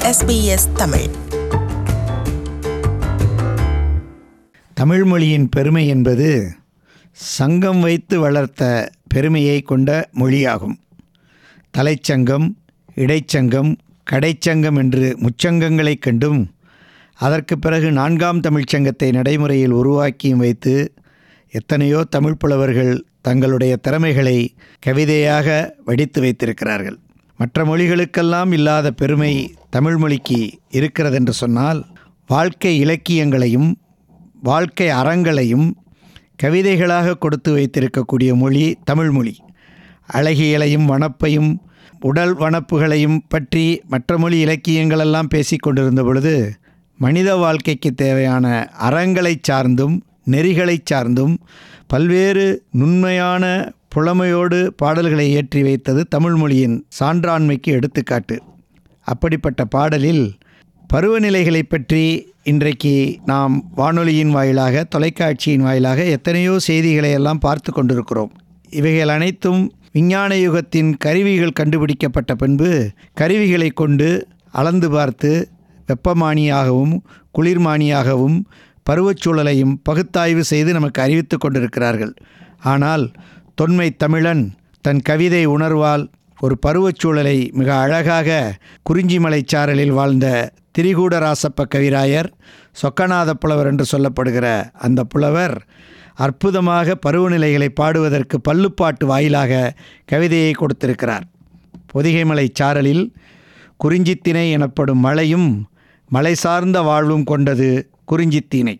SBS Tamil Tamil மொழியின் பெருமை என்பது சங்கம் வைத்து வளர்த்த பெருமையை கொண்ட மொழியாகும் தலைச்சங்கம் இடைச்சங்கம் கடைச்சங்கம் என்று முச்சங்கங்களைக் கண்டும் அதற்கு பிறகு நான்காம் தமிழ்ச் சங்கத்தை நடைமுறையில் உருவாக்கியும் வைத்து எத்தனையோ தமிழ் புலவர்கள் தங்களுடைய திறமைகளை கவிதையாக வடித்து வைத்திருக்கிறார்கள் மற்ற மொழிகளுக்கெல்லாம் இல்லாத பெருமை தமிழ் மொழிக்கு இருக்கிறதென்று சொன்னால் வாழ்க்கை இலக்கியங்களையும் வாழ்க்கை அறங்களையும் கவிதைகளாக கொடுத்து வைத்திருக்கக்கூடிய மொழி தமிழ் மொழி அழகியலையும் வனப்பையும் உடல் வனப்புகளையும் பற்றி மற்ற மொழி இலக்கியங்களெல்லாம் பேசிக் கொண்டிருந்த பொழுது மனித வாழ்க்கைக்கு தேவையான அறங்களை சார்ந்தும் நெறிகளை சார்ந்தும் பல்வேறு நுண்மையான புலமையோடு பாடல்களை இயற்றி வைத்தது தமிழ் மொழியின் சான்றாண்மைக்கு எடுத்துக்காட்டு அப்படிப்பட்ட பாடலில் பருவநிலைகளை பற்றி இன்றைக்கு நாம் வானொலியின் வாயிலாக தொலைக்காட்சியின் வாயிலாக எத்தனையோ செய்திகளை எல்லாம் பார்த்து கொண்டிருக்கிறோம் இவைகள் அனைத்தும் விஞ்ஞான யுகத்தின் கருவிகள் கண்டுபிடிக்கப்பட்ட பின்பு கருவிகளை கொண்டு அளந்து பார்த்து வெப்பமானியாகவும் குளிர்மானியாகவும் பருவச்சூழலையும் பகுத்தாய்வு செய்து நமக்கு அறிவித்து கொண்டிருக்கிறார்கள் ஆனால் தொன்மை தமிழன் தன் கவிதை உணர்வால் ஒரு பருவச்சூழலை மிக அழகாக குறிஞ்சிமலை சாரலில் வாழ்ந்த திரிகூடராசப்ப கவிராயர் சொக்கநாத புலவர் என்று சொல்லப்படுகிற அந்த புலவர் அற்புதமாக பருவநிலைகளை பாடுவதற்கு பல்லுப்பாட்டு வாயிலாக கவிதையை கொடுத்திருக்கிறார் பொதிகைமலை சாரலில் குறிஞ்சித்திணை எனப்படும் மலையும் மலை சார்ந்த வாழ்வும் கொண்டது குறிஞ்சித்திணை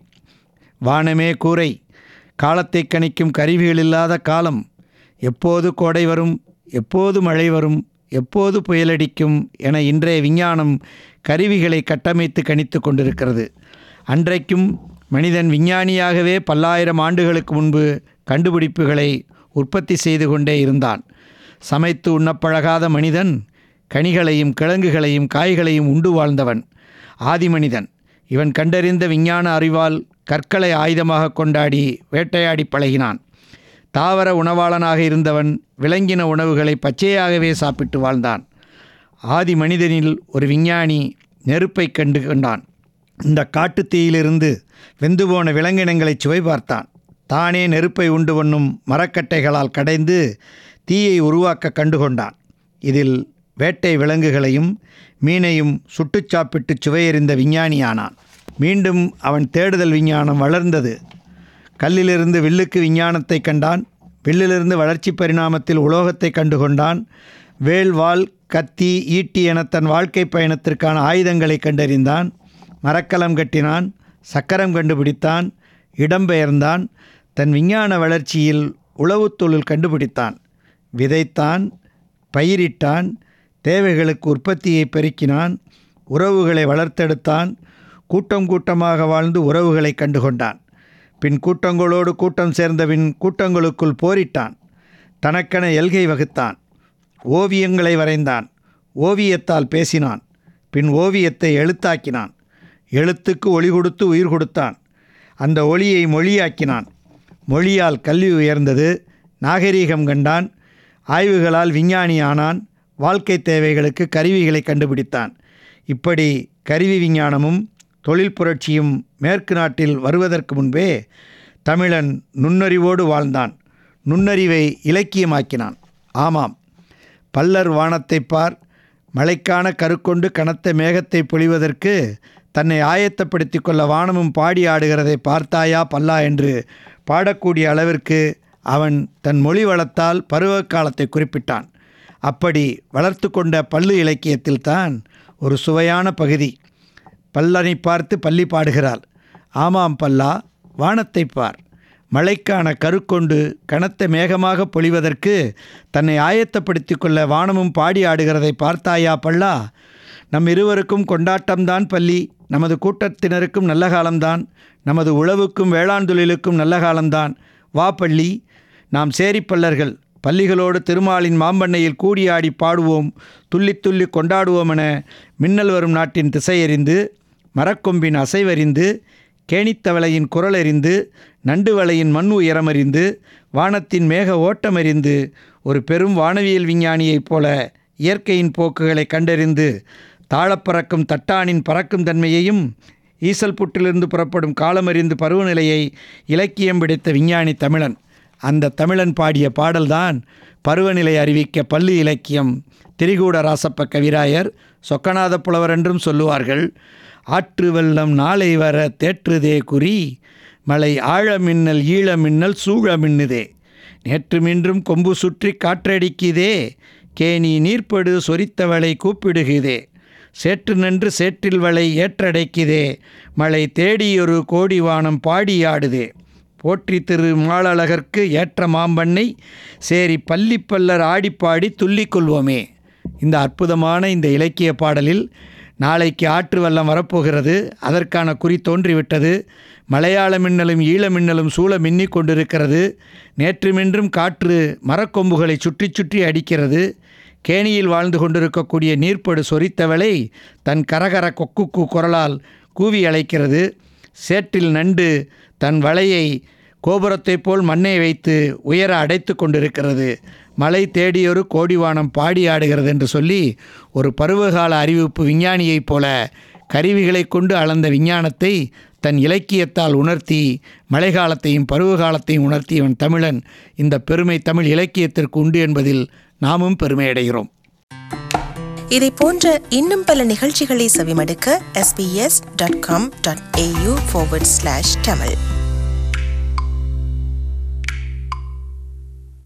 வானமே கூரை காலத்தை கணிக்கும் கருவிகள் இல்லாத காலம் எப்போது கோடை வரும் எப்போது மழை வரும் எப்போது புயலடிக்கும் என இன்றைய விஞ்ஞானம் கருவிகளை கட்டமைத்து கணித்து கொண்டிருக்கிறது அன்றைக்கும் மனிதன் விஞ்ஞானியாகவே பல்லாயிரம் ஆண்டுகளுக்கு முன்பு கண்டுபிடிப்புகளை உற்பத்தி செய்து கொண்டே இருந்தான் சமைத்து உண்ணப்பழகாத மனிதன் கனிகளையும் கிழங்குகளையும் காய்களையும் உண்டு வாழ்ந்தவன் ஆதிமனிதன் இவன் கண்டறிந்த விஞ்ஞான அறிவால் கற்களை ஆயுதமாக கொண்டாடி வேட்டையாடி பழகினான் தாவர உணவாளனாக இருந்தவன் விலங்கின உணவுகளை பச்சையாகவே சாப்பிட்டு வாழ்ந்தான் ஆதி மனிதனில் ஒரு விஞ்ஞானி நெருப்பை கண்டு கொண்டான் இந்த காட்டுத் தீயிலிருந்து வெந்து போன விலங்கினங்களை சுவை பார்த்தான் தானே நெருப்பை உண்டு பண்ணும் மரக்கட்டைகளால் கடைந்து தீயை உருவாக்க கண்டுகொண்டான் இதில் வேட்டை விலங்குகளையும் மீனையும் சுட்டுச் சாப்பிட்டு சுவையறிந்த விஞ்ஞானியானான் மீண்டும் அவன் தேடுதல் விஞ்ஞானம் வளர்ந்தது கல்லிலிருந்து வில்லுக்கு விஞ்ஞானத்தை கண்டான் வில்லிலிருந்து வளர்ச்சி பரிணாமத்தில் உலோகத்தை கண்டுகொண்டான் வேல் வாள் கத்தி ஈட்டி என தன் வாழ்க்கை பயணத்திற்கான ஆயுதங்களை கண்டறிந்தான் மரக்கலம் கட்டினான் சக்கரம் கண்டுபிடித்தான் இடம்பெயர்ந்தான் தன் விஞ்ஞான வளர்ச்சியில் உளவுத் தொழில் கண்டுபிடித்தான் விதைத்தான் பயிரிட்டான் தேவைகளுக்கு உற்பத்தியை பெருக்கினான் உறவுகளை வளர்த்தெடுத்தான் கூட்டம் கூட்டமாக வாழ்ந்து உறவுகளை கண்டுகொண்டான் பின் கூட்டங்களோடு கூட்டம் சேர்ந்தபின் கூட்டங்களுக்குள் போரிட்டான் தனக்கென எல்கை வகுத்தான் ஓவியங்களை வரைந்தான் ஓவியத்தால் பேசினான் பின் ஓவியத்தை எழுத்தாக்கினான் எழுத்துக்கு ஒளி கொடுத்து உயிர் கொடுத்தான் அந்த ஒளியை மொழியாக்கினான் மொழியால் கல்வி உயர்ந்தது நாகரீகம் கண்டான் ஆய்வுகளால் விஞ்ஞானி ஆனான் வாழ்க்கை தேவைகளுக்கு கருவிகளை கண்டுபிடித்தான் இப்படி கருவி விஞ்ஞானமும் தொழில் புரட்சியும் மேற்கு நாட்டில் வருவதற்கு முன்பே தமிழன் நுண்ணறிவோடு வாழ்ந்தான் நுண்ணறிவை இலக்கியமாக்கினான் ஆமாம் பல்லர் வானத்தை பார் மழைக்கான கருக்கொண்டு கனத்த மேகத்தை பொழிவதற்கு தன்னை ஆயத்தப்படுத்தி கொள்ள வானமும் பாடி ஆடுகிறதை பார்த்தாயா பல்லா என்று பாடக்கூடிய அளவிற்கு அவன் தன் மொழி வளத்தால் பருவ காலத்தை குறிப்பிட்டான் அப்படி வளர்த்து கொண்ட பல்லு இலக்கியத்தில்தான் ஒரு சுவையான பகுதி பல்லனை பார்த்து பள்ளி பாடுகிறாள் ஆமாம் பல்லா வானத்தை பார் மழைக்கான கருக்கொண்டு கனத்த மேகமாக பொழிவதற்கு தன்னை ஆயத்தப்படுத்தி கொள்ள வானமும் பாடி ஆடுகிறதை பார்த்தாயா பல்லா நம் இருவருக்கும் கொண்டாட்டம்தான் பள்ளி நமது கூட்டத்தினருக்கும் நல்ல காலம்தான் நமது உழவுக்கும் வேளாண் தொழிலுக்கும் நல்ல காலம்தான் வா பள்ளி நாம் சேரிப்பல்லர்கள் பள்ளிகளோடு திருமாலின் மாம்பண்ணையில் கூடியாடி பாடுவோம் துள்ளி துள்ளி கொண்டாடுவோம் என மின்னல் வரும் நாட்டின் திசையறிந்து மரக்கொம்பின் அசைவறிந்து கேணித்தவளையின் குரலறிந்து நண்டு வலையின் மண் உயரமறிந்து வானத்தின் மேக ஓட்டமறிந்து ஒரு பெரும் வானவியல் விஞ்ஞானியைப் போல இயற்கையின் போக்குகளை கண்டறிந்து தாழப்பறக்கும் தட்டானின் பறக்கும் தன்மையையும் ஈசல் புற்றிலிருந்து புறப்படும் காலமறிந்து பருவநிலையை இலக்கியம் பிடித்த விஞ்ஞானி தமிழன் அந்த தமிழன் பாடிய பாடல்தான் பருவநிலை அறிவிக்க பள்ளி இலக்கியம் திரிகூட ராசப்ப கவிராயர் சொக்கநாத புலவர் என்றும் சொல்லுவார்கள் ஆற்று வெள்ளம் நாளை வர தேற்றுதே குறி மலை ஆழ மின்னல் ஈழ மின்னல் சூழ மின்னுதே நேற்று மீண்டும் கொம்பு சுற்றி காற்றடிக்குதே கேணி நீர்ப்படு சொரித்தவளை கூப்பிடுகுதே சேற்று நின்று சேற்றில் வளை ஏற்றடைக்குதே மழை தேடியொரு கோடி வானம் பாடியாடுதே போற்றி திரு மாளழகர்க்கு ஏற்ற மாம்பண்ணை சேரி பள்ளிப்பல்லர் ஆடிப்பாடி துள்ளிக் கொள்வோமே இந்த அற்புதமான இந்த இலக்கிய பாடலில் நாளைக்கு ஆற்று வெள்ளம் வரப்போகிறது அதற்கான குறி தோன்றிவிட்டது மலையாள மின்னலும் ஈழ மின்னலும் சூழ மின்னிக் கொண்டிருக்கிறது நேற்றுமின்றும் காற்று மரக்கொம்புகளை சுற்றி சுற்றி அடிக்கிறது கேணியில் வாழ்ந்து கொண்டிருக்கக்கூடிய நீர்ப்படு சொரித்தவளை தன் கரகர கொக்குக்கு குரலால் கூவி அழைக்கிறது சேற்றில் நண்டு தன் வலையை கோபுரத்தைப் போல் மண்ணை வைத்து உயர அடைத்து கொண்டிருக்கிறது மலை தேடியொரு கோடிவானம் பாடி ஆடுகிறது என்று சொல்லி ஒரு பருவகால அறிவிப்பு விஞ்ஞானியைப் போல கருவிகளை கொண்டு அளந்த விஞ்ஞானத்தை தன் இலக்கியத்தால் உணர்த்தி மழைக்காலத்தையும் பருவகாலத்தையும் உணர்த்தியவன் தமிழன் இந்த பெருமை தமிழ் இலக்கியத்திற்கு உண்டு என்பதில் நாமும் பெருமையடைகிறோம் இதை போன்ற இன்னும் பல நிகழ்ச்சிகளை செவிமடுக்க sbs.com.au forward slash tamil